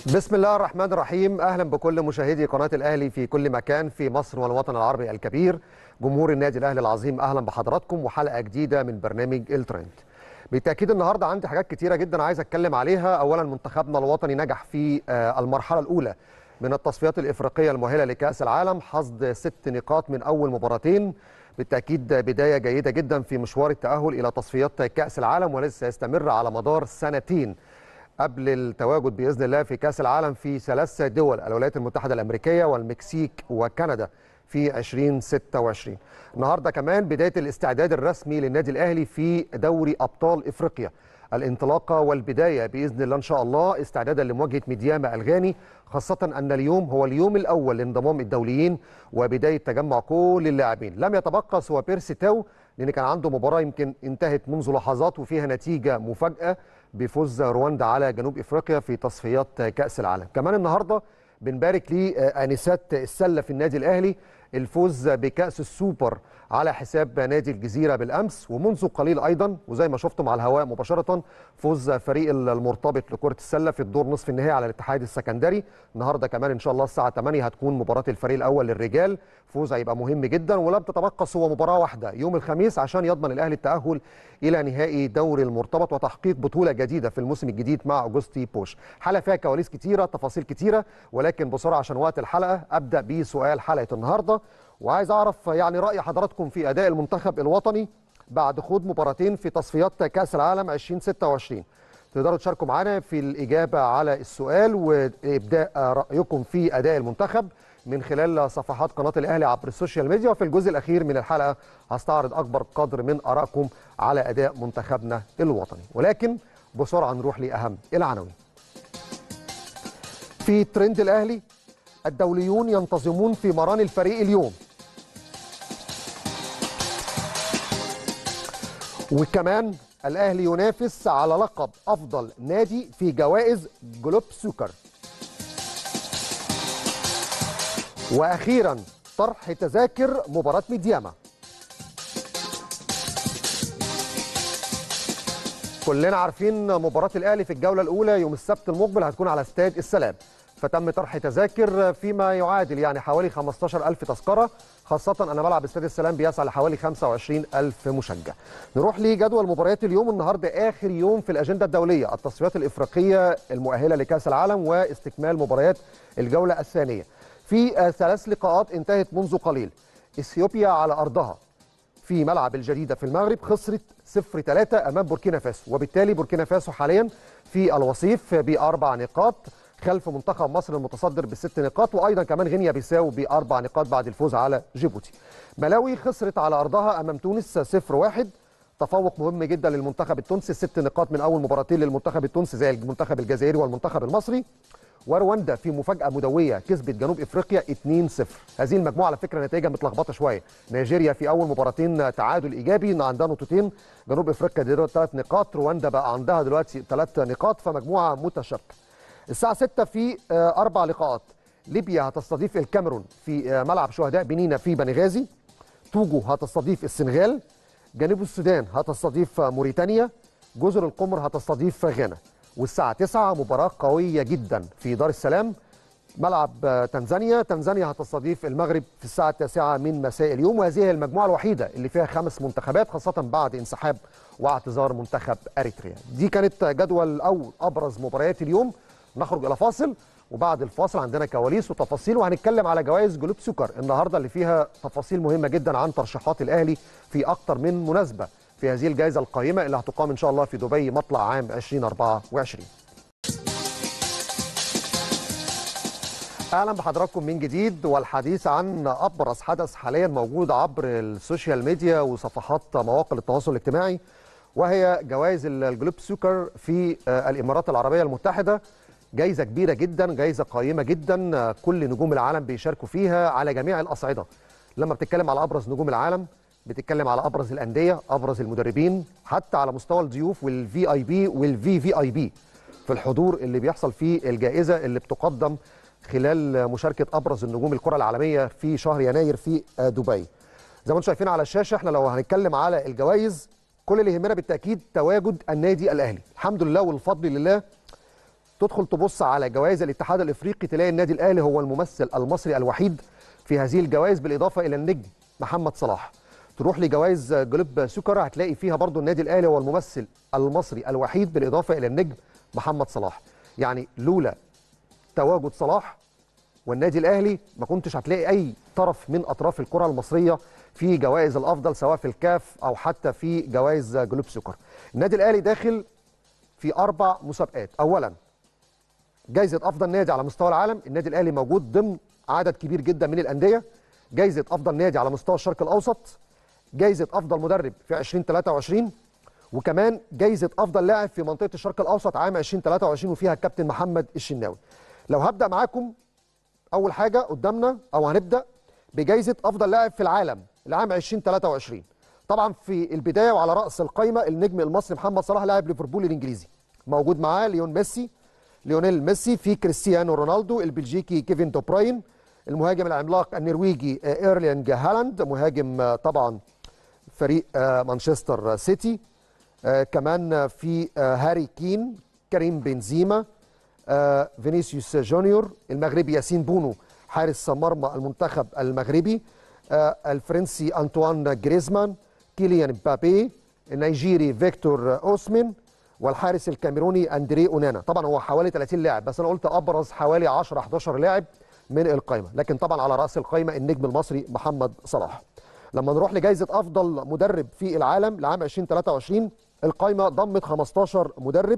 بسم الله الرحمن الرحيم اهلا بكل مشاهدي قناه الاهلي في كل مكان في مصر والوطن العربي الكبير جمهور النادي الاهلي العظيم اهلا بحضراتكم وحلقه جديده من برنامج الترند بالتاكيد النهارده عندي حاجات كتيره جدا عايز اتكلم عليها اولا منتخبنا الوطني نجح في آه، المرحله الاولى من التصفيات الافريقيه المؤهله لكاس العالم حصد ست نقاط من اول مباراتين بالتاكيد بدايه جيده جدا في مشوار التاهل الى تصفيات كاس العالم والذي سيستمر على مدار سنتين قبل التواجد باذن الله في كاس العالم في ثلاث دول الولايات المتحده الامريكيه والمكسيك وكندا في 2026 النهارده كمان بدايه الاستعداد الرسمي للنادي الاهلي في دوري ابطال افريقيا الانطلاقه والبدايه باذن الله ان شاء الله استعدادا لمواجهه ميدياما الغاني خاصه ان اليوم هو اليوم الاول لانضمام الدوليين وبدايه تجمع كل اللاعبين لم يتبقى سوى بيرسي تاو لان كان عنده مباراه يمكن انتهت منذ لحظات وفيها نتيجه مفاجاه بفوز رواندا على جنوب افريقيا في تصفيات كاس العالم كمان النهارده بنبارك لانسات السله في النادي الاهلي الفوز بكاس السوبر على حساب نادي الجزيره بالامس ومنذ قليل ايضا وزي ما شفتم على الهواء مباشره فوز فريق المرتبط لكره السله في الدور نصف النهائي على الاتحاد السكندري النهارده كمان ان شاء الله الساعه 8 هتكون مباراه الفريق الاول للرجال فوز هيبقى مهم جدا ولم تتبقى سوى مباراه واحده يوم الخميس عشان يضمن الاهلي التاهل الى نهائي دوري المرتبط وتحقيق بطوله جديده في الموسم الجديد مع اوجستي بوش حلقه فيها كواليس كتيره تفاصيل كتيره ولكن بسرعه عشان وقت الحلقه ابدا بسؤال حلقه النهارده وعايز اعرف يعني راي حضراتكم في اداء المنتخب الوطني بعد خوض مباراتين في تصفيات كاس العالم 2026 تقدروا تشاركوا معنا في الاجابه على السؤال وابداء رايكم في اداء المنتخب من خلال صفحات قناه الاهلي عبر السوشيال ميديا وفي الجزء الاخير من الحلقه هستعرض اكبر قدر من ارائكم على اداء منتخبنا الوطني ولكن بسرعه نروح لاهم العناوين في ترند الاهلي الدوليون ينتظمون في مران الفريق اليوم وكمان الاهلي ينافس على لقب افضل نادي في جوائز جلوب سوكر واخيرا طرح تذاكر مباراه ميدياما كلنا عارفين مباراه الاهلي في الجوله الاولى يوم السبت المقبل هتكون على استاد السلام فتم طرح تذاكر فيما يعادل يعني حوالي 15000 تذكره خاصة أن ملعب استاد السلام بيسعى لحوالي 25000 مشجع. نروح لجدول مباريات اليوم النهارده آخر يوم في الأجندة الدولية التصفيات الإفريقية المؤهلة لكأس العالم واستكمال مباريات الجولة الثانية. في ثلاث لقاءات انتهت منذ قليل. إثيوبيا على أرضها في ملعب الجديدة في المغرب خسرت 0-3 أمام بوركينا فاسو وبالتالي بوركينا فاسو حاليا في الوصيف بأربع نقاط خلف منتخب مصر المتصدر بست نقاط وايضا كمان غينيا بيساو باربع نقاط بعد الفوز على جيبوتي. ملاوي خسرت على ارضها امام تونس 0-1 تفوق مهم جدا للمنتخب التونسي ست نقاط من اول مباراتين للمنتخب التونسي زي المنتخب الجزائري والمنتخب المصري. ورواندا في مفاجاه مدويه كسبت جنوب افريقيا 2-0 هذه المجموعه على فكره نتائجها متلخبطه شويه نيجيريا في اول مباراتين تعادل ايجابي عندها نقطتين جنوب افريقيا دلوقتي ثلاث نقاط رواندا بقى عندها دلوقتي ثلاث نقاط فمجموعه متشابكه الساعة 6 في أربع لقاءات ليبيا هتستضيف الكاميرون في ملعب شهداء بنينا في بنغازي توجو هتستضيف السنغال جنوب السودان هتستضيف موريتانيا جزر القمر هتستضيف غانا والساعة 9 مباراة قوية جدا في دار السلام ملعب تنزانيا تنزانيا هتستضيف المغرب في الساعة التاسعة من مساء اليوم وهذه هي المجموعة الوحيدة اللي فيها خمس منتخبات خاصة بعد انسحاب واعتذار منتخب أريتريا دي كانت جدول أو أبرز مباريات اليوم نخرج الى فاصل وبعد الفاصل عندنا كواليس وتفاصيل وهنتكلم على جوائز جلوب سكر النهارده اللي فيها تفاصيل مهمه جدا عن ترشيحات الاهلي في اكتر من مناسبه في هذه الجائزه القيمه اللي هتقام ان شاء الله في دبي مطلع عام 2024 اهلا بحضراتكم من جديد والحديث عن ابرز حدث حاليا موجود عبر السوشيال ميديا وصفحات مواقع التواصل الاجتماعي وهي جوائز الجلوب سوكر في الامارات العربيه المتحده جائزه كبيره جدا جائزه قيمه جدا كل نجوم العالم بيشاركوا فيها على جميع الاصعده لما بتتكلم على ابرز نجوم العالم بتتكلم على ابرز الانديه ابرز المدربين حتى على مستوى الضيوف والفي اي بي والفي في اي بي في الحضور اللي بيحصل في الجائزه اللي بتقدم خلال مشاركه ابرز النجوم الكره العالميه في شهر يناير في دبي زي ما انتم شايفين على الشاشه احنا لو هنتكلم على الجوائز كل اللي يهمنا بالتاكيد تواجد النادي الاهلي الحمد لله والفضل لله تدخل تبص على جوائز الاتحاد الافريقي تلاقي النادي الاهلي هو الممثل المصري الوحيد في هذه الجوائز بالاضافه الى النجم محمد صلاح تروح لجوائز جلوب سكر هتلاقي فيها برضو النادي الاهلي هو الممثل المصري الوحيد بالاضافه الى النجم محمد صلاح يعني لولا تواجد صلاح والنادي الاهلي ما كنتش هتلاقي اي طرف من اطراف الكره المصريه في جوائز الافضل سواء في الكاف او حتى في جوائز جلوب سكر النادي الاهلي داخل في اربع مسابقات اولا جائزه افضل نادي على مستوى العالم النادي الاهلي موجود ضمن عدد كبير جدا من الانديه جائزه افضل نادي على مستوى الشرق الاوسط جائزه افضل مدرب في 2023 وكمان جائزه افضل لاعب في منطقه الشرق الاوسط عام 2023 وفيها الكابتن محمد الشناوي لو هبدا معاكم اول حاجه قدامنا او هنبدا بجائزه افضل لاعب في العالم لعام 2023 طبعا في البدايه وعلى راس القائمه النجم المصري محمد صلاح لاعب ليفربول الانجليزي موجود معاه ليون ميسي ليونيل ميسي في كريستيانو رونالدو البلجيكي كيفن دو بروين المهاجم العملاق النرويجي ايرلينج هالاند مهاجم طبعا فريق مانشستر سيتي كمان في هاري كين كريم بنزيما فينيسيوس جونيور المغربي ياسين بونو حارس مرمى المنتخب المغربي الفرنسي انطوان جريزمان كيليان مبابي النيجيري فيكتور اوسمين والحارس الكاميروني اندري اونانا طبعا هو حوالي 30 لاعب بس انا قلت ابرز حوالي 10 11 لاعب من القائمه لكن طبعا على راس القائمه النجم المصري محمد صلاح لما نروح لجائزه افضل مدرب في العالم لعام 2023 القائمه ضمت 15 مدرب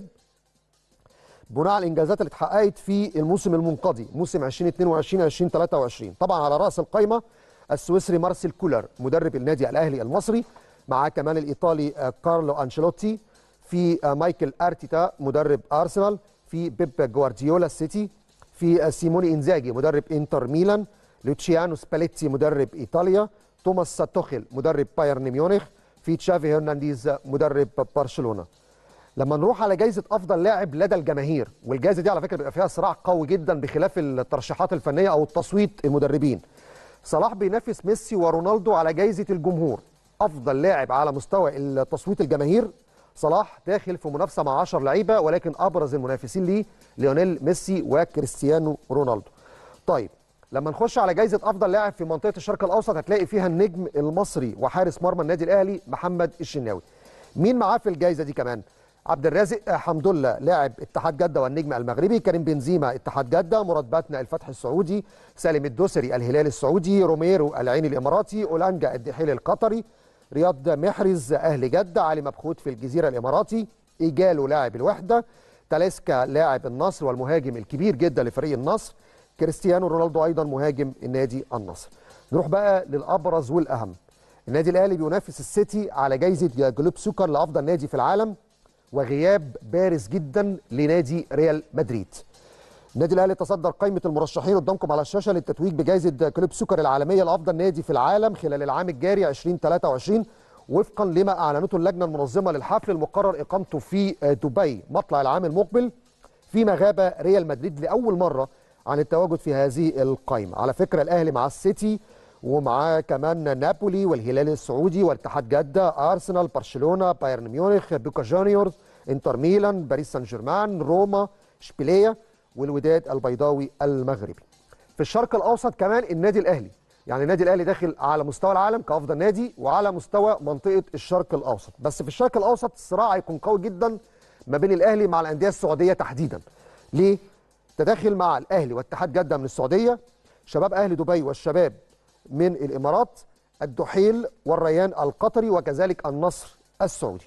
بناء على الانجازات اللي اتحققت في الموسم المنقضي موسم 2022 2023 طبعا على راس القائمه السويسري مارسيل كولر مدرب النادي الاهلي المصري معاه كمان الايطالي كارلو انشيلوتي في مايكل ارتيتا مدرب ارسنال في بيب جوارديولا السيتي في سيموني انزاجي مدرب انتر ميلان لوتشيانو سباليتي مدرب ايطاليا توماس توخيل مدرب بايرن ميونخ في تشافي هرنانديز مدرب برشلونه لما نروح على جائزه افضل لاعب لدى الجماهير والجائزه دي على فكره بيبقى فيها صراع قوي جدا بخلاف الترشيحات الفنيه او التصويت المدربين صلاح بينافس ميسي ورونالدو على جائزه الجمهور افضل لاعب على مستوى التصويت الجماهير صلاح داخل في منافسه مع 10 لعيبه ولكن ابرز المنافسين ليه ليونيل ميسي وكريستيانو رونالدو طيب لما نخش على جائزه افضل لاعب في منطقه الشرق الاوسط هتلاقي فيها النجم المصري وحارس مرمى النادي الاهلي محمد الشناوي مين معاه في الجائزه دي كمان عبد الرازق حمد الله لاعب اتحاد جده والنجم المغربي كريم بنزيما اتحاد جده مراد باتنا الفتح السعودي سالم الدوسري الهلال السعودي روميرو العين الاماراتي اولانجا الدحيل القطري رياض محرز اهل جده علي مبخوت في الجزيره الاماراتي ايجالو لاعب الوحده تاليسكا لاعب النصر والمهاجم الكبير جدا لفريق النصر كريستيانو رونالدو ايضا مهاجم النادي النصر نروح بقى للابرز والاهم النادي الاهلي بينافس السيتي على جائزه جلوب سكر لافضل نادي في العالم وغياب بارز جدا لنادي ريال مدريد النادي الاهلي تصدر قائمه المرشحين قدامكم على الشاشه للتتويج بجائزه كلوب سكر العالميه لافضل نادي في العالم خلال العام الجاري 2023 وفقا لما اعلنته اللجنه المنظمه للحفل المقرر اقامته في دبي مطلع العام المقبل فيما غاب ريال مدريد لاول مره عن التواجد في هذه القائمه على فكره الاهلي مع السيتي ومعاه كمان نابولي والهلال السعودي والاتحاد جده ارسنال برشلونه بايرن ميونخ بوكا جونيورز انتر ميلان باريس سان جيرمان روما اشبيليه والوداد البيضاوي المغربي في الشرق الاوسط كمان النادي الاهلي يعني النادي الاهلي داخل على مستوى العالم كافضل نادي وعلى مستوى منطقه الشرق الاوسط بس في الشرق الاوسط الصراع هيكون قوي جدا ما بين الاهلي مع الانديه السعوديه تحديدا ليه تداخل مع الاهلي واتحاد جده من السعوديه شباب اهلي دبي والشباب من الامارات الدحيل والريان القطري وكذلك النصر السعودي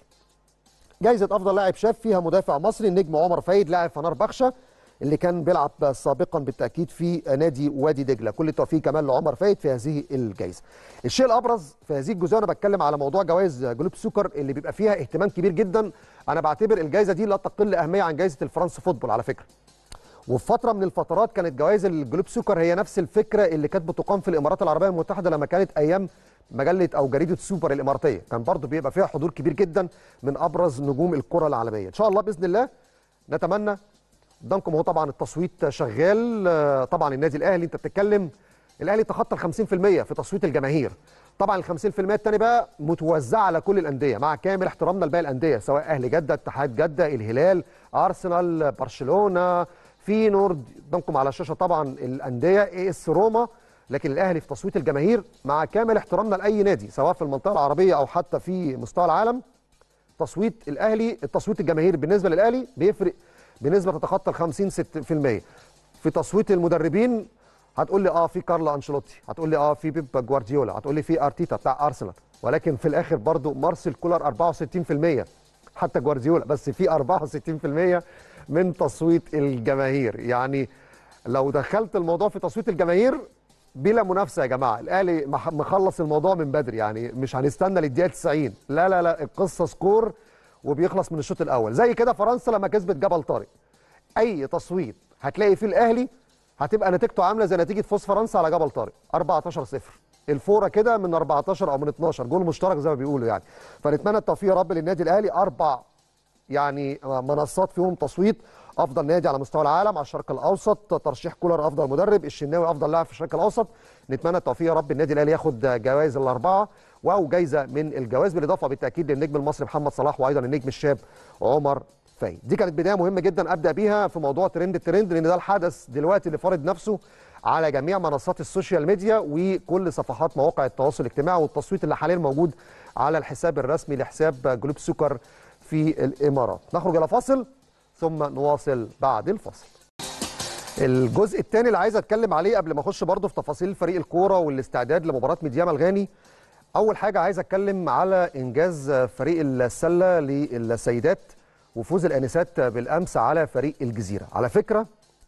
جائزه افضل لاعب شاب فيها مدافع مصري النجم عمر فايد لاعب فنار بخشه اللي كان بيلعب سابقا بالتاكيد في نادي وادي دجله كل التوفيق كمان لعمر فايد في هذه الجائزه الشيء الابرز في هذه الجزئيه انا بتكلم على موضوع جوائز جلوب سكر اللي بيبقى فيها اهتمام كبير جدا انا بعتبر الجائزه دي لا تقل اهميه عن جائزه الفرنس فوتبول على فكره وفي فتره من الفترات كانت جوائز الجلوب سكر هي نفس الفكره اللي كانت بتقام في الامارات العربيه المتحده لما كانت ايام مجله او جريده سوبر الاماراتيه كان برضو بيبقى فيها حضور كبير جدا من ابرز نجوم الكره العالميه ان شاء الله باذن الله نتمنى قدامكم هو طبعا التصويت شغال طبعا النادي الاهلي انت بتتكلم الاهلي تخطى ال 50% في تصويت الجماهير طبعا ال 50% الثاني بقى متوزعه على كل الانديه مع كامل احترامنا لباقي الانديه سواء اهلي جده اتحاد جده الهلال ارسنال برشلونه في نورد قدامكم على الشاشه طبعا الانديه اي اس روما لكن الاهلي في تصويت الجماهير مع كامل احترامنا لاي نادي سواء في المنطقه العربيه او حتى في مستوى العالم تصويت الاهلي التصويت الجماهيري بالنسبه للاهلي بيفرق بنسبه تتخطى ال 50 6% في تصويت المدربين هتقول لي اه في كارلو انشيلوتي هتقول لي اه في بيب جوارديولا هتقول لي في ارتيتا بتاع ارسنال ولكن في الاخر برضو مارسيل كولر 64% حتى جوارديولا بس في 64% من تصويت الجماهير يعني لو دخلت الموضوع في تصويت الجماهير بلا منافسه يا جماعه الاهلي مح- مخلص الموضوع من بدري يعني مش هنستنى للدقيقه 90 لا لا لا القصه سكور وبيخلص من الشوط الاول زي كده فرنسا لما كسبت جبل طارق اي تصويت هتلاقي فيه الاهلي هتبقى نتيجته عامله زي نتيجه فوز فرنسا على جبل طارق 14 0 الفوره كده من 14 او من 12 جول مشترك زي ما بيقولوا يعني فنتمنى التوفيق يا رب للنادي الاهلي اربع يعني منصات فيهم تصويت افضل نادي على مستوى العالم على الشرق الاوسط ترشيح كولر افضل مدرب الشناوي افضل لاعب في الشرق الاوسط نتمنى التوفيق يا رب النادي الاهلي ياخد جوائز الاربعه او جايزه من الجوائز بالاضافه بالتاكيد للنجم المصري محمد صلاح وايضا النجم الشاب عمر فايد دي كانت بدايه مهمه جدا ابدا بيها في موضوع ترند الترند لان ده الحدث دلوقتي اللي فارض نفسه على جميع منصات السوشيال ميديا وكل صفحات مواقع التواصل الاجتماعي والتصويت اللي حاليا موجود على الحساب الرسمي لحساب جلوب سكر في الامارات نخرج الى فاصل ثم نواصل بعد الفاصل الجزء الثاني اللي عايز اتكلم عليه قبل ما اخش برضه في تفاصيل فريق الكوره والاستعداد لمباراه ميدياما الغاني اول حاجه عايز اتكلم على انجاز فريق السله للسيدات وفوز الانسات بالامس على فريق الجزيره على فكره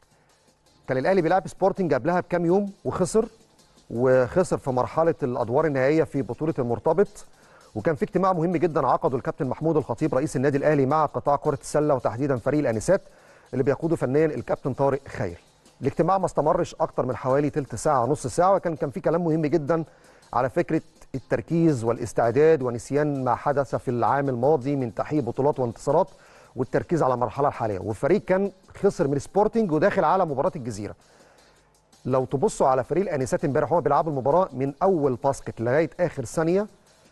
كان الاهلي بيلعب سبورتنج قبلها بكام يوم وخسر وخسر في مرحله الادوار النهائيه في بطوله المرتبط وكان في اجتماع مهم جدا عقده الكابتن محمود الخطيب رئيس النادي الاهلي مع قطاع كره السله وتحديدا فريق الانسات اللي بيقوده فنيا الكابتن طارق خير الاجتماع ما استمرش اكتر من حوالي تلت ساعه نص ساعه وكان كان في كلام مهم جدا على فكره التركيز والاستعداد ونسيان ما حدث في العام الماضي من تحقيق بطولات وانتصارات والتركيز على المرحله الحاليه والفريق كان خسر من سبورتنج وداخل على مباراه الجزيره لو تبصوا على فريق الانسات امبارح هو بيلعبوا المباراه من اول باسكت لغايه اخر ثانيه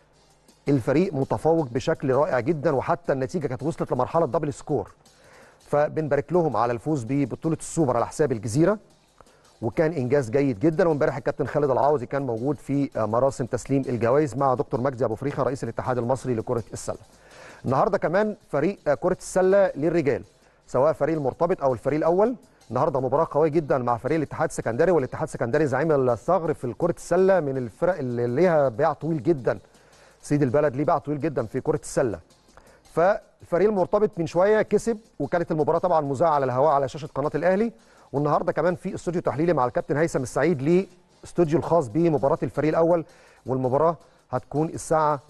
الفريق متفوق بشكل رائع جدا وحتى النتيجه كانت وصلت لمرحله دبل سكور فبنبارك لهم على الفوز ببطوله السوبر على حساب الجزيره وكان انجاز جيد جدا وامبارح الكابتن خالد العوضي كان موجود في مراسم تسليم الجوائز مع دكتور مجدي ابو فريخه رئيس الاتحاد المصري لكره السله. النهارده كمان فريق كره السله للرجال سواء فريق المرتبط او الفريق الاول النهارده مباراه قويه جدا مع فريق الاتحاد السكندري والاتحاد السكندري زعيم الثغر في كره السله من الفرق اللي ليها باع طويل جدا سيد البلد ليه باع طويل جدا في كره السله فالفريق المرتبط من شويه كسب وكانت المباراه طبعا مذاعه على الهواء على شاشه قناه الاهلي والنهارده كمان في استوديو تحليلي مع الكابتن هيثم السعيد ليه استوديو الخاص بمباراه الفريق الاول والمباراه هتكون الساعه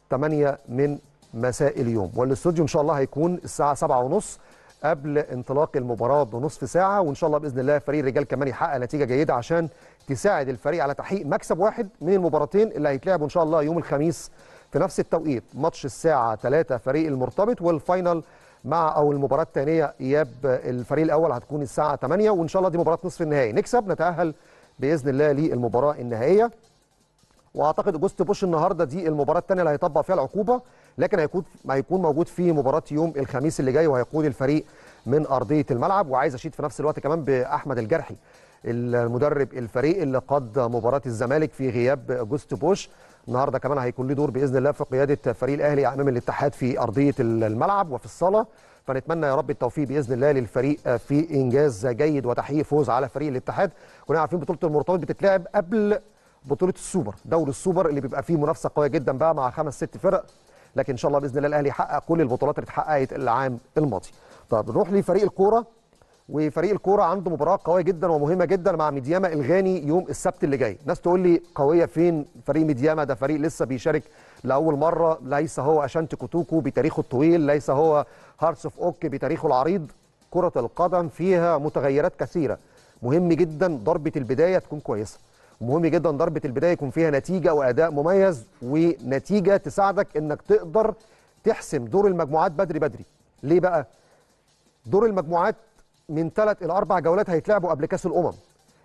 8 من مساء اليوم والاستوديو ان شاء الله هيكون الساعه 7:30 قبل انطلاق المباراه بنصف ساعه وان شاء الله باذن الله فريق الرجال كمان يحقق نتيجه جيده عشان تساعد الفريق على تحقيق مكسب واحد من المباراتين اللي هيتلعبوا ان شاء الله يوم الخميس في نفس التوقيت ماتش الساعه 3 فريق المرتبط والفاينل مع او المباراه الثانيه اياب الفريق الاول هتكون الساعه 8 وان شاء الله دي مباراه نصف النهائي نكسب نتاهل باذن الله للمباراه النهائيه واعتقد اوجست بوش النهارده دي المباراه الثانيه اللي هيطبق فيها العقوبه لكن هيكون هيكون موجود في مباراه يوم الخميس اللي جاي وهيقود الفريق من ارضيه الملعب وعايز اشيد في نفس الوقت كمان باحمد الجرحي المدرب الفريق اللي قاد مباراه الزمالك في غياب اوجست بوش النهارده كمان هيكون له دور باذن الله في قياده فريق الاهلي امام الاتحاد في ارضيه الملعب وفي الصاله فنتمنى يا رب التوفيق باذن الله للفريق في انجاز جيد وتحقيق فوز على فريق الاتحاد كلنا عارفين بطوله المرتبط بتتلعب قبل بطوله السوبر دوري السوبر اللي بيبقى فيه منافسه قويه جدا بقى مع خمس ست فرق لكن ان شاء الله باذن الله الاهلي يحقق كل البطولات اللي اتحققت العام الماضي طب نروح لفريق الكوره وفريق الكوره عنده مباراه قويه جدا ومهمه جدا مع ميدياما الغاني يوم السبت اللي جاي ناس تقول لي قويه فين فريق ميدياما ده فريق لسه بيشارك لاول مره ليس هو اشانتي كوتوكو بتاريخه الطويل ليس هو هارتس اوف اوك بتاريخه العريض كره القدم فيها متغيرات كثيره مهم جدا ضربه البدايه تكون كويسه مهم جدا ضربه البدايه يكون فيها نتيجه واداء مميز ونتيجه تساعدك انك تقدر تحسم دور المجموعات بدري بدري ليه بقى دور المجموعات من ثلاث الى اربع جولات هيتلعبوا قبل كاس الامم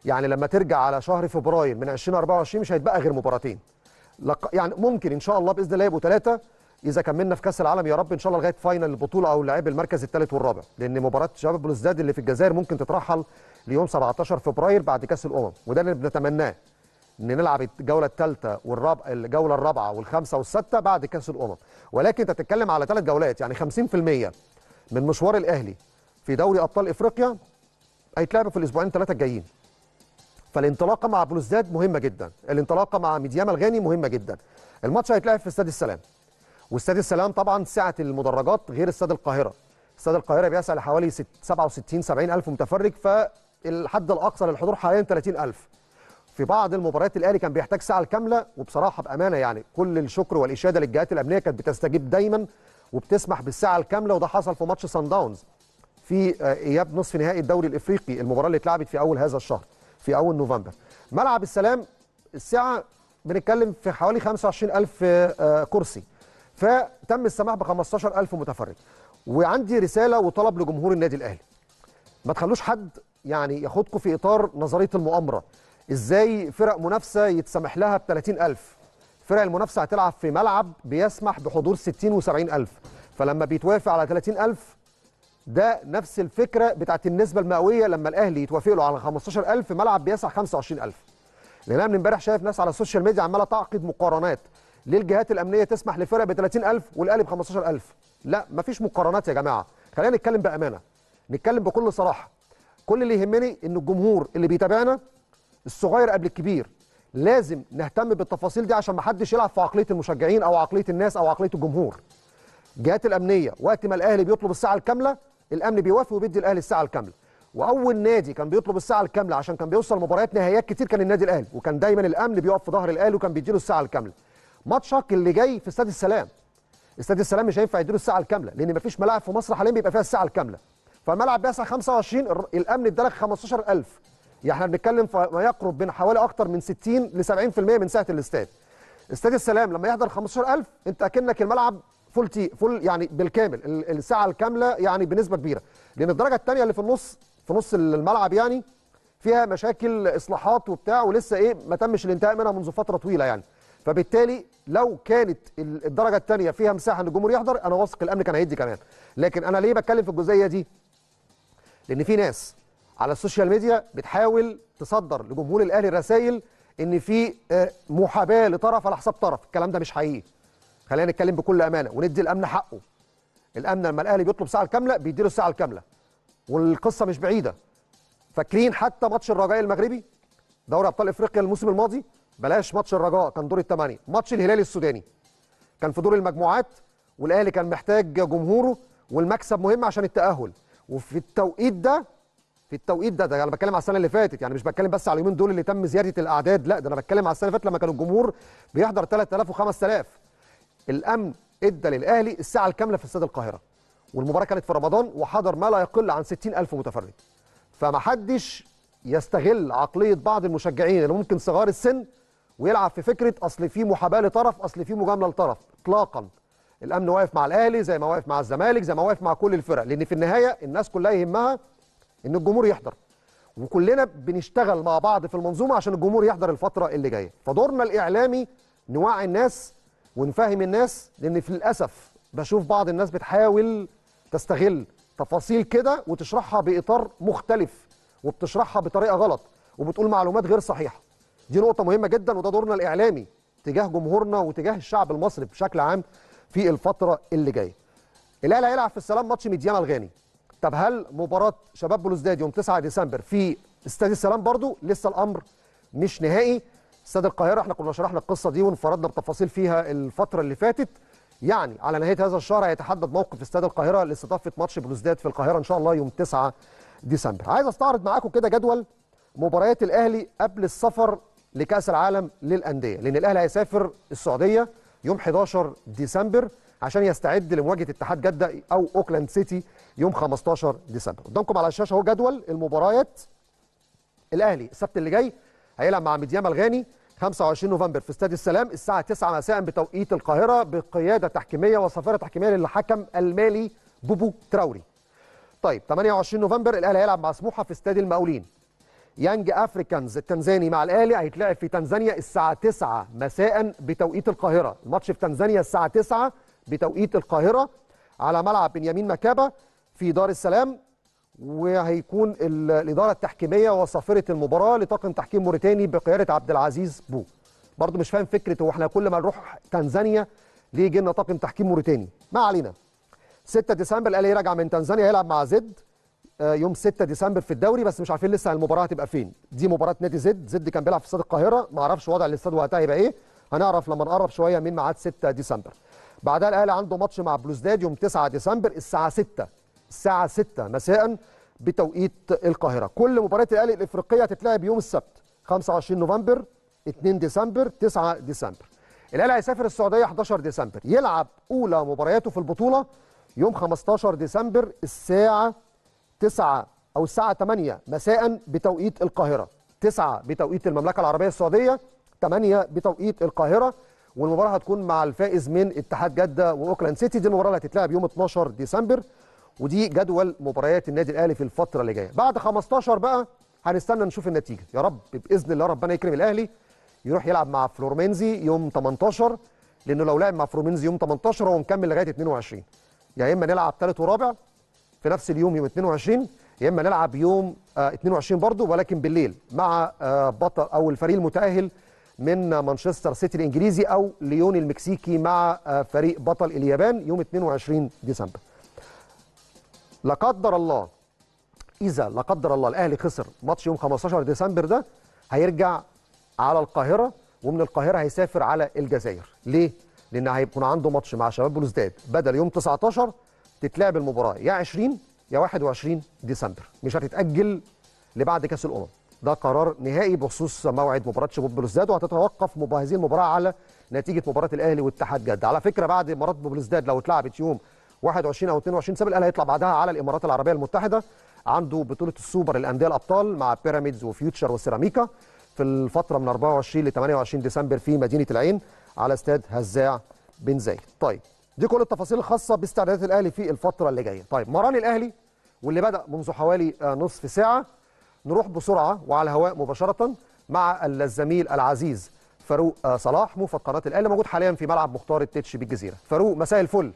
يعني لما ترجع على شهر فبراير من 2024 مش هيتبقى غير مباراتين لق... يعني ممكن ان شاء الله باذن الله يبقوا ثلاثه اذا كملنا في كاس العالم يا رب ان شاء الله لغايه فاينل البطوله او لعيب المركز الثالث والرابع لان مباراه شباب بلوزداد اللي في الجزائر ممكن تترحل ليوم 17 فبراير بعد كاس الامم وده اللي بنتمناه ان نلعب الجوله الثالثه والرابعه الجوله الرابعه والخامسه والسادسه بعد كاس الامم ولكن انت بتتكلم على ثلاث جولات يعني 50% من مشوار الاهلي في دوري ابطال افريقيا هيتلعبوا في الاسبوعين ثلاثه الجايين فالانطلاقه مع بلوزداد مهمه جدا الانطلاقه مع ميدياما الغاني مهمه جدا الماتش هيتلعب في استاد السلام واستاد السلام طبعا سعه المدرجات غير استاد القاهره استاد القاهره بيسع لحوالي 67 70 الف متفرج فالحد الاقصى للحضور حاليا 30 الف في بعض المباريات الاهلي كان بيحتاج ساعه الكامله وبصراحه بامانه يعني كل الشكر والاشاده للجهات الامنيه كانت بتستجيب دايما وبتسمح بالساعه الكامله وده حصل في ماتش سان داونز في اياب نصف نهائي الدوري الافريقي المباراه اللي اتلعبت في اول هذا الشهر في اول نوفمبر ملعب السلام الساعه بنتكلم في حوالي 25000 كرسي فتم السماح ب 15000 متفرج وعندي رساله وطلب لجمهور النادي الاهلي ما تخلوش حد يعني ياخدكم في اطار نظريه المؤامره ازاي فرق منافسه يتسمح لها ب 30000 فرق المنافسه هتلعب في ملعب بيسمح بحضور 60 و70000 فلما بيتوافق على 30000 ده نفس الفكره بتاعت النسبه المئويه لما الاهلي يتوافق له على 15000 ملعب بيسع 25000 لان انا من امبارح شايف ناس على السوشيال ميديا عماله تعقد مقارنات ليه الجهات الامنيه تسمح لفرق ب 30000 والاهلي ب 15000 لا مفيش مقارنات يا جماعه خلينا نتكلم بامانه نتكلم بكل صراحه كل اللي يهمني ان الجمهور اللي بيتابعنا الصغير قبل الكبير لازم نهتم بالتفاصيل دي عشان ما حدش يلعب في عقليه المشجعين او عقليه الناس او عقليه الجمهور الجهات الامنيه وقت ما الاهلي بيطلب الساعه الكامله الامن بيوافق وبيدي الاهلي الساعه الكامله واول نادي كان بيطلب الساعه الكامله عشان كان بيوصل مباريات نهائيات كتير كان النادي الاهلي وكان دايما الامن بيقف في ظهر الاهلي وكان بيديله الساعه الكامله ماتشك اللي جاي في استاد السلام استاد السلام مش هينفع يديله الساعه الكامله لان مفيش ملاعب في مصر حاليا بيبقى فيها الساعه الكامله فالملعب بيسع 25 الامن ادالك 15000 يعني احنا بنتكلم في ما يقرب من حوالي اكتر من 60 ل 70% من سعه الاستاد استاد السلام لما يحضر 15000 انت اكنك الملعب فول تي فول يعني بالكامل الساعه الكامله يعني بنسبه كبيره لان الدرجه الثانيه اللي في النص في نص الملعب يعني فيها مشاكل اصلاحات وبتاع ولسه ايه ما تمش الانتهاء منها منذ فتره طويله يعني فبالتالي لو كانت الدرجه الثانيه فيها مساحه ان الجمهور يحضر انا واثق الامن كان هيدي كمان لكن انا ليه بتكلم في الجزئيه دي لان في ناس على السوشيال ميديا بتحاول تصدر لجمهور الاهلي رسائل ان في محاباه لطرف على حساب طرف الكلام ده مش حقيقي خلينا نتكلم بكل امانه وندي الامن حقه الامن لما الاهلي بيطلب ساعه الكامله بيديله الساعه الكامله والقصه مش بعيده فاكرين حتى ماتش الرجاء المغربي دوري ابطال افريقيا الموسم الماضي بلاش ماتش الرجاء كان دور الثمانيه ماتش الهلال السوداني كان في دور المجموعات والاهلي كان محتاج جمهوره والمكسب مهم عشان التاهل وفي التوقيت ده في التوقيت ده ده انا بتكلم على السنه اللي فاتت يعني مش بتكلم بس على اليومين دول اللي تم زياده الاعداد لا ده انا بتكلم على السنه اللي فاتت لما كان الجمهور بيحضر 3000 و5000 الامن ادى للاهلي الساعه الكامله في استاد القاهره والمباراه كانت في رمضان وحضر ما لا يقل عن 60000 متفرج فما حدش يستغل عقليه بعض المشجعين اللي ممكن صغار السن ويلعب في فكره اصل في محاباه لطرف اصل في مجامله لطرف اطلاقا الامن واقف مع الاهلي زي ما واقف مع الزمالك زي ما واقف مع كل الفرق لان في النهايه الناس كلها يهمها ان الجمهور يحضر وكلنا بنشتغل مع بعض في المنظومه عشان الجمهور يحضر الفتره اللي جايه فدورنا الاعلامي نوعي الناس ونفهم الناس لان في الاسف بشوف بعض الناس بتحاول تستغل تفاصيل كده وتشرحها باطار مختلف وبتشرحها بطريقه غلط وبتقول معلومات غير صحيحه دي نقطه مهمه جدا وده دورنا الاعلامي تجاه جمهورنا وتجاه الشعب المصري بشكل عام في الفتره اللي جايه الاهلي هيلعب في السلام ماتش ميدياما الغاني طب هل مباراه شباب بلوزداد يوم 9 ديسمبر في استاد السلام برضو لسه الامر مش نهائي استاد القاهره احنا كنا شرحنا القصه دي وانفردنا بتفاصيل فيها الفتره اللي فاتت يعني على نهايه هذا الشهر هيتحدد موقف استاد القاهره لاستضافه ماتش بلوزداد في القاهره ان شاء الله يوم 9 ديسمبر عايز استعرض معاكم كده جدول مباريات الاهلي قبل السفر لكاس العالم للانديه لان الاهلي هيسافر السعوديه يوم 11 ديسمبر عشان يستعد لمواجهه اتحاد جده او اوكلاند سيتي يوم 15 ديسمبر قدامكم على الشاشه اهو جدول المباريات الاهلي السبت اللي جاي هيلعب مع ميدياما الغاني 25 نوفمبر في استاد السلام الساعه 9 مساء بتوقيت القاهره بقياده تحكيميه وصفاره تحكيميه للحكم المالي بوبو تراوري طيب 28 نوفمبر الاهلي هيلعب مع سموحه في استاد المقاولين يانج افريكانز التنزاني مع الاهلي هيتلعب في تنزانيا الساعه 9 مساء بتوقيت القاهره الماتش في تنزانيا الساعه 9 بتوقيت القاهره على ملعب بنيامين مكابه في دار السلام وهيكون ال- الاداره التحكيميه وصافره المباراه لطاقم تحكيم موريتاني بقياده عبد العزيز بو برضه مش فاهم فكره هو احنا كل ما نروح تنزانيا ليه يجي لنا طاقم تحكيم موريتاني ما علينا 6 ديسمبر الاهلي راجع من تنزانيا هيلعب مع زد آه، يوم 6 ديسمبر في الدوري بس مش عارفين لسه المباراه هتبقى فين دي مباراه نادي زد زد كان بيلعب في استاد القاهره ما اعرفش وضع الاستاد وقتها هيبقى ايه هنعرف لما نقرب شويه من ميعاد 6 ديسمبر بعدها الاهلي عنده ماتش مع بلوزداد يوم 9 ديسمبر الساعه 6 الساعه 6 مساء بتوقيت القاهره كل مباريات الاهلي الافريقيه هتتلعب يوم السبت 25 نوفمبر 2 ديسمبر 9 ديسمبر الاهلي هيسافر السعوديه 11 ديسمبر يلعب اولى مبارياته في البطوله يوم 15 ديسمبر الساعه 9 او الساعه 8 مساء بتوقيت القاهره 9 بتوقيت المملكه العربيه السعوديه 8 بتوقيت القاهره والمباراه هتكون مع الفائز من اتحاد جده واوكلاند سيتي دي المباراه اللي هتتلعب يوم 12 ديسمبر ودي جدول مباريات النادي الاهلي في الفتره اللي جايه بعد 15 بقى هنستنى نشوف النتيجه يا رب باذن الله ربنا يكرم الاهلي يروح يلعب مع فلورمينزي يوم 18 لانه لو لعب مع فلورمينزي يوم 18 هو مكمل لغايه 22 يا اما نلعب ثالث ورابع في نفس اليوم يوم 22 يا اما نلعب يوم آه 22 برضه ولكن بالليل مع آه بطل او الفريق المتاهل من مانشستر سيتي الانجليزي او ليون المكسيكي مع آه فريق بطل اليابان يوم 22 ديسمبر لا قدر الله اذا لا قدر الله الاهلي خسر ماتش يوم 15 ديسمبر ده هيرجع على القاهره ومن القاهره هيسافر على الجزائر ليه لان هيكون عنده ماتش مع شباب بلوزداد بدل يوم 19 تتلعب المباراه يا 20 يا 21 ديسمبر مش هتتاجل لبعد كاس الامم ده قرار نهائي بخصوص موعد مباراه شباب بلوزداد وهتتوقف مب- هذه المباراه على نتيجه مباراه الاهلي واتحاد جده على فكره بعد مباراه بلوزداد لو اتلعبت يوم 21 او 22 سبت الاهلي هيطلع بعدها على الامارات العربيه المتحده عنده بطوله السوبر الانديه الابطال مع بيراميدز وفيوتشر وسيراميكا في الفتره من 24 ل 28 ديسمبر في مدينه العين على استاد هزاع بن زايد طيب دي كل التفاصيل الخاصه باستعدادات الاهلي في الفتره اللي جايه طيب مران الاهلي واللي بدا منذ حوالي آه، نصف ساعه نروح بسرعه وعلى الهواء مباشره مع الزميل العزيز فاروق آه، صلاح موفد قناه الاهلي موجود حاليا في ملعب مختار التتش بالجزيره فاروق مساء الفل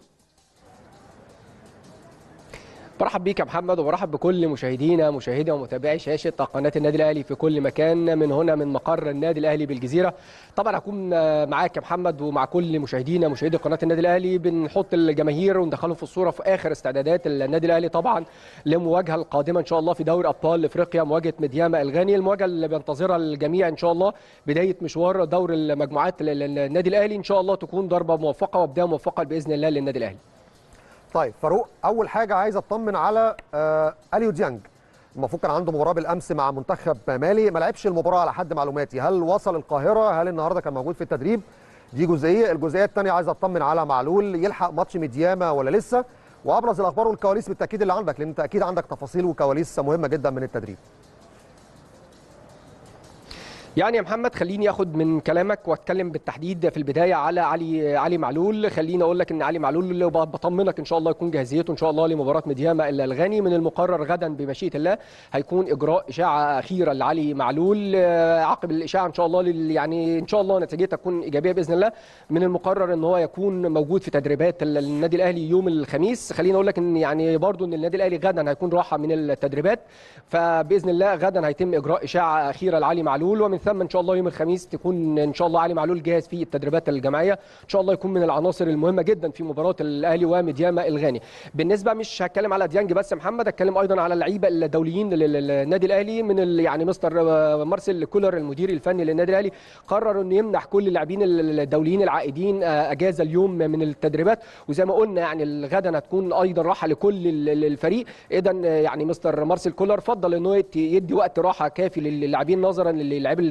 برحب بيك يا محمد وبرحب بكل مشاهدينا مشاهدي ومتابعي شاشه قناه النادي الاهلي في كل مكان من هنا من مقر النادي الاهلي بالجزيره طبعا هكون معاك يا محمد ومع كل مشاهدينا مشاهدي قناه النادي الاهلي بنحط الجماهير وندخلهم في الصوره في اخر استعدادات النادي الاهلي طبعا للمواجهه القادمه ان شاء الله في دوري ابطال افريقيا مواجهه مدياما الغاني المواجهه اللي بينتظرها الجميع ان شاء الله بدايه مشوار دور المجموعات النادي الاهلي ان شاء الله تكون ضربه موفقه وبدايه موفقه باذن الله للنادي الاهلي طيب فاروق اول حاجه عايز اطمن على آه اليو ديانج المفروض كان عنده مباراه بالامس مع منتخب مالي ما لعبش المباراه على حد معلوماتي هل وصل القاهره هل النهارده كان موجود في التدريب دي جزئيه الجزئيه الثانيه عايز اطمن على معلول يلحق ماتش ميدياما ولا لسه وابرز الاخبار والكواليس بالتاكيد اللي عندك لان انت اكيد عندك تفاصيل وكواليس مهمه جدا من التدريب يعني يا محمد خليني اخد من كلامك واتكلم بالتحديد في البدايه على علي علي معلول خليني اقول لك ان علي معلول بطمنك ان شاء الله يكون جاهزيته ان شاء الله لمباراه مدياما الغاني من المقرر غدا بمشيئه الله هيكون اجراء اشاعه اخيره لعلي معلول عقب الاشاعه ان شاء الله يعني ان شاء الله نتيجتها تكون ايجابيه باذن الله من المقرر ان هو يكون موجود في تدريبات النادي الاهلي يوم الخميس خليني اقول لك ان يعني برضو ان النادي الاهلي غدا هيكون راحه من التدريبات فباذن الله غدا هيتم اجراء اشاعه اخيره لعلي معلول ومن ثم ان شاء الله يوم الخميس تكون ان شاء الله علي معلول جاهز في التدريبات الجماعيه ان شاء الله يكون من العناصر المهمه جدا في مباراه الاهلي وميدياما الغاني بالنسبه مش هتكلم على ديانج بس يا محمد هتكلم ايضا على اللعيبه الدوليين للنادي الاهلي من يعني مستر مارسيل كولر المدير الفني للنادي الاهلي قرر انه يمنح كل اللاعبين الدوليين العائدين اجازه اليوم من التدريبات وزي ما قلنا يعني غدا هتكون ايضا راحه لكل الفريق اذا يعني مستر مارسيل كولر فضل انه يدي وقت راحه كافي للاعبين نظرا للاعبين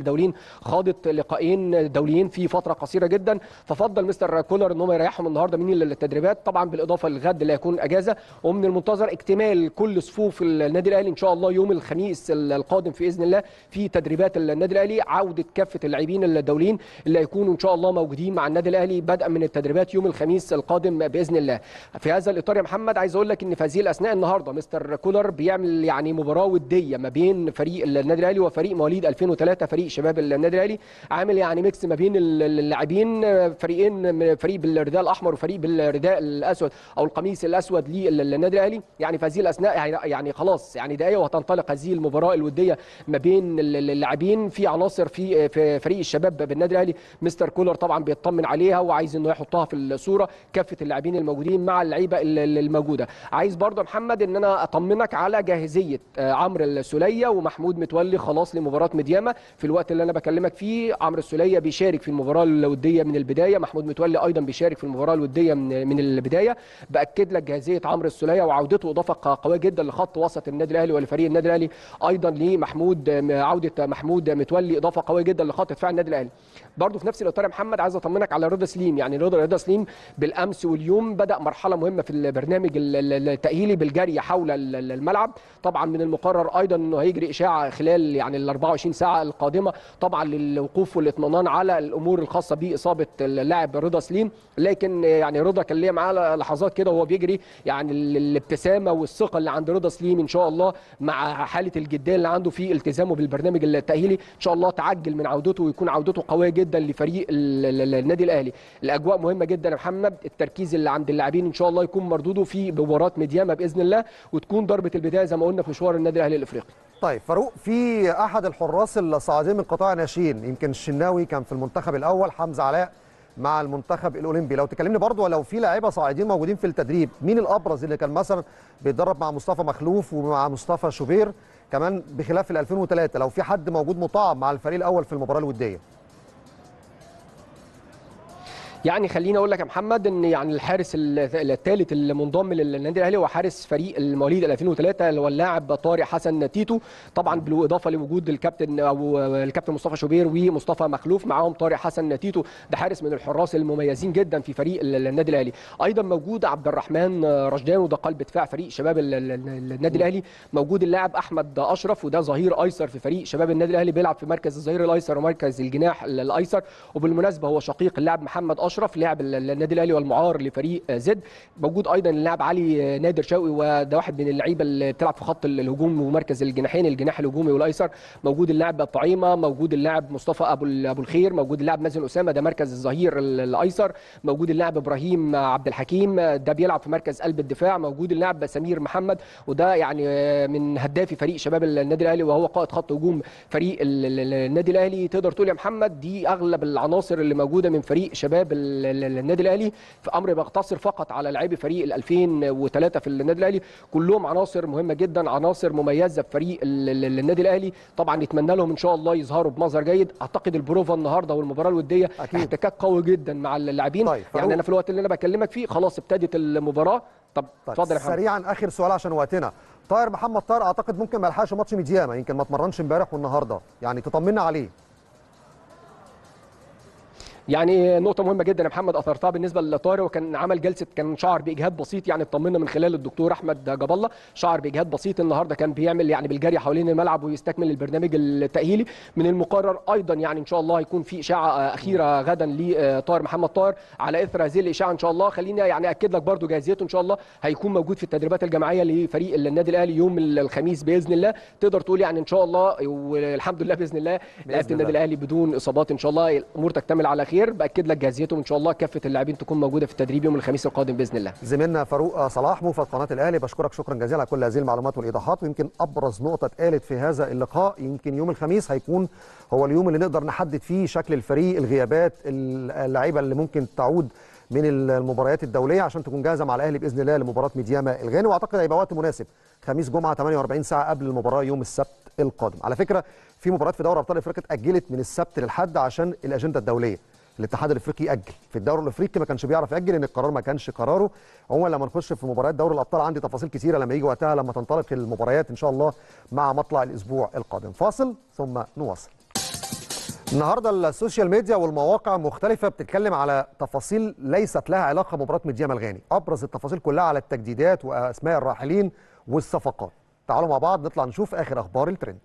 الدوليين خاضت لقاءين دوليين في فتره قصيره جدا ففضل مستر كولر ان هم يريحهم النهارده من التدريبات طبعا بالاضافه للغد اللي هيكون اجازه ومن المنتظر اكتمال كل صفوف النادي الاهلي ان شاء الله يوم الخميس القادم في باذن الله في تدريبات النادي الاهلي عوده كافه اللاعبين الدوليين اللي هيكونوا ان شاء الله موجودين مع النادي الاهلي بدءا من التدريبات يوم الخميس القادم باذن الله في هذا الاطار يا محمد عايز اقول لك ان في هذه الاثناء النهارده مستر كولر بيعمل يعني مباراه وديه ما بين فريق النادي الاهلي وفريق مواليد 2003 فريق شباب النادي الاهلي عامل يعني ميكس ما بين اللاعبين فريقين فريق بالرداء الاحمر وفريق بالرداء الاسود او القميص الاسود للنادي الاهلي يعني في هذه الاثناء يعني خلاص يعني دقايق وهتنطلق هذه المباراه الوديه ما بين اللاعبين في عناصر في في فريق الشباب بالنادي الاهلي مستر كولر طبعا بيطمن عليها وعايز انه يحطها في الصوره كافه اللاعبين الموجودين مع اللعيبه الموجوده عايز برضه محمد ان انا اطمنك على جاهزيه عمرو السوليه ومحمود متولي خلاص لمباراه مديامه في الوقت اللي انا بكلمك فيه عمرو السوليه بيشارك في المباراه الوديه من البدايه محمود متولي ايضا بيشارك في المباراه الوديه من البدايه باكد لك جاهزيه عمرو السوليه وعودته اضافه قويه جدا لخط وسط النادي الاهلي ولفريق النادي الاهلي ايضا لمحمود عوده محمود متولي اضافه قويه جدا لخط دفاع النادي الاهلي برضه في نفس الاطار يا محمد عايز اطمنك على رضا سليم يعني رضا رضا سليم بالامس واليوم بدا مرحله مهمه في البرنامج التاهيلي بالجري حول الملعب طبعا من المقرر ايضا انه هيجري اشاعه خلال يعني ال 24 ساعه القادمه طبعا للوقوف والاطمئنان على الامور الخاصه باصابه اللاعب رضا سليم لكن يعني رضا كان ليه معاه لحظات كده وهو بيجري يعني الابتسامه والثقه اللي عند رضا سليم ان شاء الله مع حاله الجديه اللي عنده في التزامه بالبرنامج التاهيلي ان شاء الله تعجل من عودته ويكون عودته قويه جدا لفريق النادي الاهلي الاجواء مهمه جدا يا محمد التركيز اللي عند اللاعبين ان شاء الله يكون مردوده في مباراه مديامه باذن الله وتكون ضربه البدايه زي ما قلنا في مشوار النادي الاهلي الافريقي طيب فاروق في احد الحراس الصاعدين من قطاع ناشئين يمكن الشناوي كان في المنتخب الاول حمزه علاء مع المنتخب الاولمبي لو تكلمني برضو لو في لاعيبه صاعدين موجودين في التدريب مين الابرز اللي كان مثلا بيتدرب مع مصطفى مخلوف ومع مصطفى شوبير كمان بخلاف ال 2003 لو في حد موجود مطعم مع الفريق الاول في المباراه الوديه يعني خليني اقول لك يا محمد ان يعني الحارس الثالث المنضم للنادي الاهلي هو حارس فريق المواليد 2003 اللي هو اللاعب طارق حسن تيتو طبعا بالاضافه لوجود الكابتن او الكابتن مصطفى شوبير ومصطفى مخلوف معاهم طارق حسن تيتو ده حارس من الحراس المميزين جدا في فريق النادي الاهلي ايضا موجود عبد الرحمن رشدان وده قلب دفاع فريق شباب النادي الاهلي موجود اللاعب احمد اشرف وده ظهير ايسر في فريق شباب النادي الاهلي بيلعب في مركز الظهير الايسر ومركز الجناح الايسر وبالمناسبه هو شقيق اللاعب محمد اشرف اشرف لاعب النادي الاهلي والمعار لفريق زد موجود ايضا اللاعب علي نادر شوقي وده واحد من اللعيبه اللي بتلعب في خط الهجوم ومركز الجناحين الجناح الهجومي والايسر موجود اللاعب طعيمه موجود اللاعب مصطفى ابو ابو الخير موجود اللاعب مازن اسامه ده مركز الظهير الايسر موجود اللاعب ابراهيم عبد الحكيم ده بيلعب في مركز قلب الدفاع موجود اللاعب سمير محمد وده يعني من هدافي فريق شباب النادي الاهلي وهو قائد خط هجوم فريق النادي الاهلي تقدر تقول يا محمد دي اغلب العناصر اللي موجوده من فريق شباب النادي الاهلي في امر بيقتصر فقط على لاعبي فريق ال 2003 في النادي الاهلي كلهم عناصر مهمه جدا عناصر مميزه في فريق النادي الاهلي طبعا نتمنى لهم ان شاء الله يظهروا بمظهر جيد اعتقد البروفا النهارده والمباراه الوديه أكيد. احتكاك قوي جدا مع اللاعبين طيب، فاروق. يعني انا في الوقت اللي انا بكلمك فيه خلاص ابتدت المباراه طب طيب اتفضل يا محمد سريعا اخر سؤال عشان وقتنا طاهر محمد طاهر اعتقد ممكن ما يلحقش ماتش ميدياما يمكن ما اتمرنش امبارح والنهارده يعني تطمنا عليه يعني نقطة مهمة جدا يا محمد أثرتها بالنسبة لطارق وكان عمل جلسة كان شعر بإجهاد بسيط يعني اطمنا من خلال الدكتور أحمد جاب الله شعر بإجهاد بسيط النهاردة كان بيعمل يعني بالجري حوالين الملعب ويستكمل البرنامج التأهيلي من المقرر أيضا يعني إن شاء الله هيكون في إشاعة أخيرة غدا لطاهر محمد طاهر على إثر هذه الإشاعة إن شاء الله خليني يعني أكد لك برضو جاهزيته إن شاء الله هيكون موجود في التدريبات الجماعية لفريق النادي الأهلي يوم الخميس بإذن الله تقدر تقول يعني إن شاء الله والحمد لله بإذن الله لعيبة النادي الأهلي بدون إصابات إن شاء الله الأمور تكتمل على خير بأكد لك جاهزيتهم ان شاء الله كافه اللاعبين تكون موجوده في التدريب يوم الخميس القادم باذن الله زميلنا فاروق صلاح موفد قناه الاهلي بشكرك شكرا جزيلا على كل هذه المعلومات والايضاحات ويمكن ابرز نقطه اتقالت في هذا اللقاء يمكن يوم الخميس هيكون هو اليوم اللي نقدر نحدد فيه شكل الفريق الغيابات اللعيبه اللي ممكن تعود من المباريات الدوليه عشان تكون جاهزه مع الاهلي باذن الله لمباراه ميدياما الغاني واعتقد هيبقى وقت مناسب خميس جمعه 48 ساعه قبل المباراه يوم السبت القادم على فكره في مباريات في دوري ابطال افريقيا اتاجلت من السبت للحد عشان الاجنده الدوليه الاتحاد الافريقي ياجل في الدوري الافريقي ما كانش بيعرف ياجل ان القرار ما كانش قراره عموما لما نخش في مباريات دوري الابطال عندي تفاصيل كثيره لما يجي وقتها لما تنطلق المباريات ان شاء الله مع مطلع الاسبوع القادم فاصل ثم نواصل النهارده السوشيال ميديا والمواقع مختلفه بتتكلم على تفاصيل ليست لها علاقه بمباراه ميديام الغاني ابرز التفاصيل كلها على التجديدات واسماء الراحلين والصفقات تعالوا مع بعض نطلع نشوف اخر اخبار الترند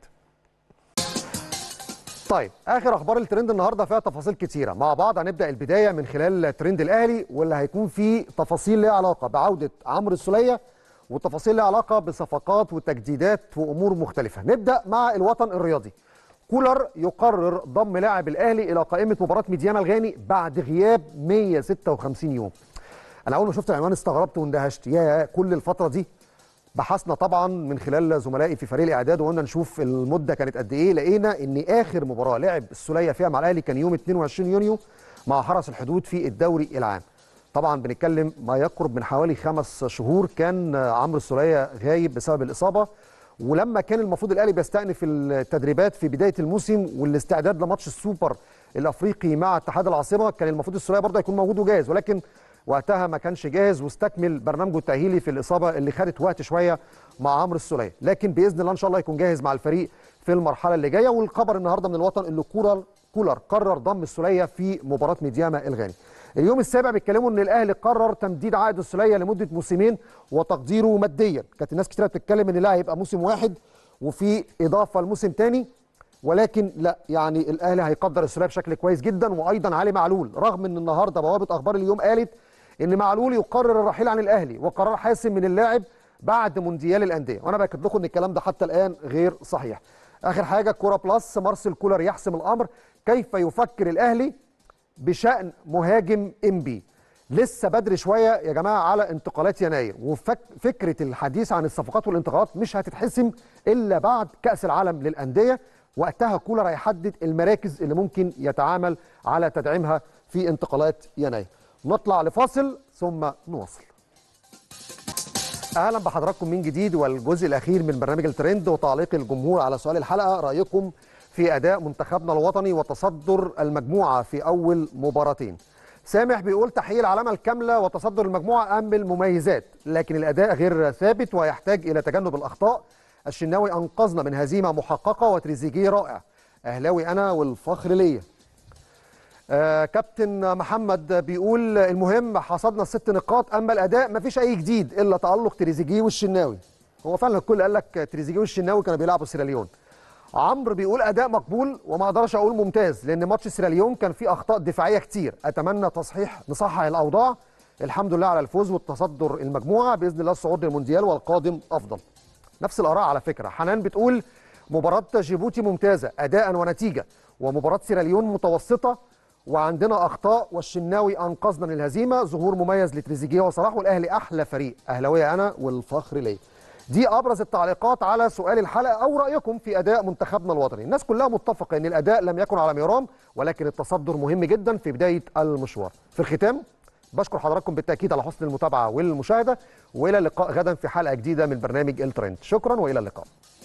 طيب اخر اخبار الترند النهارده فيها تفاصيل كتيره مع بعض هنبدا البدايه من خلال ترند الاهلي واللي هيكون فيه تفاصيل ليها علاقه بعوده عمرو السوليه وتفاصيل ليها علاقه بصفقات وتجديدات وامور مختلفه نبدا مع الوطن الرياضي كولر يقرر ضم لاعب الاهلي الى قائمه مباراه ميديام الغاني بعد غياب 156 يوم انا اول ما شفت العنوان استغربت واندهشت يا كل الفتره دي بحثنا طبعا من خلال زملائي في فريق الاعداد وقلنا نشوف المده كانت قد ايه لقينا ان اخر مباراه لعب السوليه فيها مع الاهلي كان يوم 22 يونيو مع حرس الحدود في الدوري العام طبعا بنتكلم ما يقرب من حوالي خمس شهور كان عمرو السوليه غايب بسبب الاصابه ولما كان المفروض الاهلي بيستأنف التدريبات في بدايه الموسم والاستعداد لماتش السوبر الافريقي مع اتحاد العاصمه كان المفروض السوليه برضه يكون موجود وجاهز ولكن وقتها ما كانش جاهز واستكمل برنامجه التاهيلي في الاصابه اللي خدت وقت شويه مع عمرو السوليه لكن باذن الله ان شاء الله يكون جاهز مع الفريق في المرحله اللي جايه والخبر النهارده من الوطن اللي كولر كولر قرر ضم السوليه في مباراه ميدياما الغاني اليوم السابع بيتكلموا ان الاهلي قرر تمديد عقد السوليه لمده موسمين وتقديره ماديا كانت الناس كتير بتتكلم ان لا هيبقى موسم واحد وفي اضافه لموسم ثاني ولكن لا يعني الاهلي هيقدر السوليه بشكل كويس جدا وايضا علي معلول رغم ان النهارده بوابه اخبار اليوم قالت ان معلول يقرر الرحيل عن الاهلي وقرار حاسم من اللاعب بعد مونديال الانديه وانا باكد لكم ان الكلام ده حتى الان غير صحيح اخر حاجه كوره بلس مارسيل كولر يحسم الامر كيف يفكر الاهلي بشان مهاجم انبي لسه بدري شويه يا جماعه على انتقالات يناير وفكره الحديث عن الصفقات والانتقالات مش هتتحسم الا بعد كاس العالم للانديه وقتها كولر هيحدد المراكز اللي ممكن يتعامل على تدعيمها في انتقالات يناير نطلع لفاصل ثم نواصل اهلا بحضراتكم من جديد والجزء الاخير من برنامج الترند وتعليق الجمهور على سؤال الحلقه رايكم في اداء منتخبنا الوطني وتصدر المجموعه في اول مباراتين سامح بيقول تحقيق العلامه الكامله وتصدر المجموعه اهم المميزات لكن الاداء غير ثابت ويحتاج الى تجنب الاخطاء الشناوي انقذنا من هزيمه محققه وتريزيجيه رائع اهلاوي انا والفخر ليا آه كابتن محمد بيقول المهم حصدنا الست نقاط اما الاداء مفيش اي جديد الا تالق تريزيجيه والشناوي هو فعلا الكل قال لك تريزيجيه والشناوي كانوا بيلعبوا سيراليون عمرو بيقول اداء مقبول وما اقدرش اقول ممتاز لان ماتش سيراليون كان فيه اخطاء دفاعيه كتير اتمنى تصحيح نصحح الاوضاع الحمد لله على الفوز والتصدر المجموعه باذن الله الصعود للمونديال والقادم افضل نفس الاراء على فكره حنان بتقول مباراه جيبوتي ممتازه اداء ونتيجه ومباراه سيراليون متوسطه وعندنا اخطاء والشناوي انقذنا من الهزيمه ظهور مميز لتريزيجيه وصلاح والاهلي احلى فريق اهلاويه انا والفخر ليا دي ابرز التعليقات على سؤال الحلقه او رايكم في اداء منتخبنا الوطني الناس كلها متفقه ان الاداء لم يكن على ميرام ولكن التصدر مهم جدا في بدايه المشوار في الختام بشكر حضراتكم بالتاكيد على حسن المتابعه والمشاهده والى اللقاء غدا في حلقه جديده من برنامج الترند شكرا والى اللقاء